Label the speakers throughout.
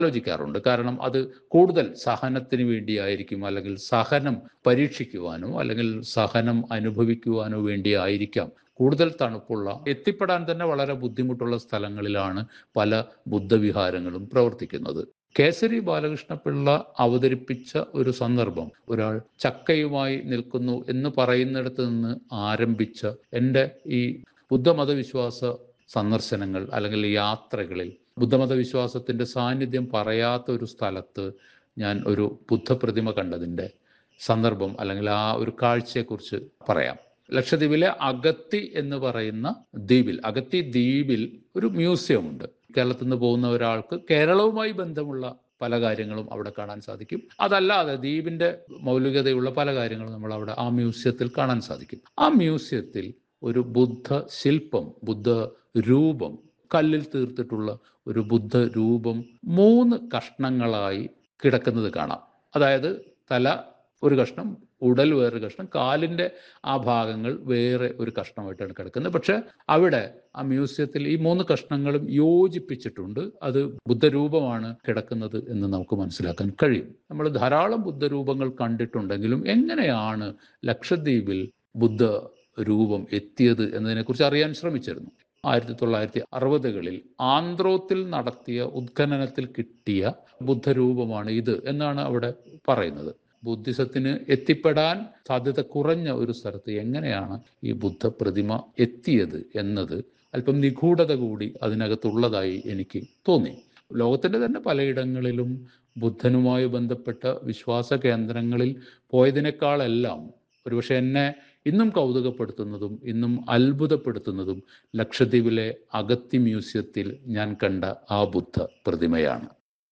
Speaker 1: ആലോചിക്കാറുണ്ട് കാരണം അത് കൂടുതൽ സഹനത്തിന് വേണ്ടിയായിരിക്കും അല്ലെങ്കിൽ സഹനം പരീക്ഷിക്കുവാനോ അല്ലെങ്കിൽ സഹനം അനുഭവിക്കുവാനോ വേണ്ടിയായിരിക്കാം കൂടുതൽ തണുപ്പുള്ള എത്തിപ്പെടാൻ തന്നെ വളരെ ബുദ്ധിമുട്ടുള്ള സ്ഥലങ്ങളിലാണ് പല ബുദ്ധവിഹാരങ്ങളും പ്രവർത്തിക്കുന്നത് കേസരി ബാലകൃഷ്ണപിള്ള അവതരിപ്പിച്ച ഒരു സന്ദർഭം ഒരാൾ ചക്കയുമായി നിൽക്കുന്നു എന്ന് പറയുന്നിടത്ത് നിന്ന് ആരംഭിച്ച എൻ്റെ ഈ ബുദ്ധമത വിശ്വാസ സന്ദർശനങ്ങൾ അല്ലെങ്കിൽ യാത്രകളിൽ ബുദ്ധമത വിശ്വാസത്തിന്റെ സാന്നിധ്യം പറയാത്ത ഒരു സ്ഥലത്ത് ഞാൻ ഒരു ബുദ്ധപ്രതിമ കണ്ടതിൻ്റെ സന്ദർഭം അല്ലെങ്കിൽ ആ ഒരു കാഴ്ചയെക്കുറിച്ച് പറയാം ലക്ഷദ്വീപിലെ അഗത്തി എന്ന് പറയുന്ന ദ്വീപിൽ അഗത്തി ദ്വീപിൽ ഒരു മ്യൂസിയം ഉണ്ട് കേരളത്തിൽ നിന്ന് പോകുന്ന ഒരാൾക്ക് കേരളവുമായി ബന്ധമുള്ള പല കാര്യങ്ങളും അവിടെ കാണാൻ സാധിക്കും അതല്ലാതെ ദ്വീപിന്റെ മൗലികതയുള്ള പല കാര്യങ്ങളും നമ്മൾ അവിടെ ആ മ്യൂസിയത്തിൽ കാണാൻ സാധിക്കും ആ മ്യൂസിയത്തിൽ ഒരു ബുദ്ധ ശില്പം ബുദ്ധ രൂപം കല്ലിൽ തീർത്തിട്ടുള്ള ഒരു ബുദ്ധ രൂപം മൂന്ന് കഷ്ണങ്ങളായി കിടക്കുന്നത് കാണാം അതായത് തല ഒരു കഷ്ണം ഉടൽ വേറൊരു കഷ്ണം കാലിൻ്റെ ആ ഭാഗങ്ങൾ വേറെ ഒരു കഷ്ണമായിട്ടാണ് കിടക്കുന്നത് പക്ഷെ അവിടെ ആ മ്യൂസിയത്തിൽ ഈ മൂന്ന് കഷ്ണങ്ങളും യോജിപ്പിച്ചിട്ടുണ്ട് അത് ബുദ്ധരൂപമാണ് കിടക്കുന്നത് എന്ന് നമുക്ക് മനസ്സിലാക്കാൻ കഴിയും നമ്മൾ ധാരാളം ബുദ്ധരൂപങ്ങൾ കണ്ടിട്ടുണ്ടെങ്കിലും എങ്ങനെയാണ് ലക്ഷദ്വീപിൽ ബുദ്ധ രൂപം എത്തിയത് എന്നതിനെക്കുറിച്ച് അറിയാൻ ശ്രമിച്ചിരുന്നു ആയിരത്തി തൊള്ളായിരത്തി അറുപതുകളിൽ ആന്ധ്രോത്തിൽ നടത്തിയ ഉത്ഖനനത്തിൽ കിട്ടിയ ബുദ്ധരൂപമാണ് ഇത് എന്നാണ് അവിടെ പറയുന്നത് ബുദ്ധിസത്തിന് എത്തിപ്പെടാൻ സാധ്യത കുറഞ്ഞ ഒരു സ്ഥലത്ത് എങ്ങനെയാണ് ഈ ബുദ്ധ പ്രതിമ എത്തിയത് എന്നത് അല്പം നിഗൂഢത കൂടി അതിനകത്തുള്ളതായി എനിക്ക് തോന്നി ലോകത്തിൻ്റെ തന്നെ പലയിടങ്ങളിലും ബുദ്ധനുമായി ബന്ധപ്പെട്ട വിശ്വാസ കേന്ദ്രങ്ങളിൽ പോയതിനേക്കാളെല്ലാം ഒരുപക്ഷെ എന്നെ ഇന്നും കൗതുകപ്പെടുത്തുന്നതും ഇന്നും അത്ഭുതപ്പെടുത്തുന്നതും ലക്ഷദ്വീപിലെ അഗത്തി മ്യൂസിയത്തിൽ ഞാൻ കണ്ട ആ ബുദ്ധ പ്രതിമയാണ്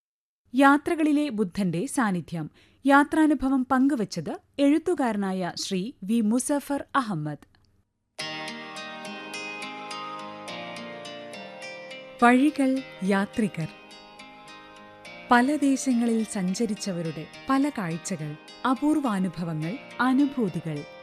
Speaker 2: യാത്രകളിലെ ബുദ്ധന്റെ സാന്നിധ്യം യാത്രാനുഭവം പങ്കുവച്ചത് എഴുത്തുകാരനായ ശ്രീ വി മുസഫർ അഹമ്മദ് വഴികൾ യാത്രികർ പല ദേശങ്ങളിൽ സഞ്ചരിച്ചവരുടെ പല കാഴ്ചകൾ അപൂർവാനുഭവങ്ങൾ അനുഭൂതികൾ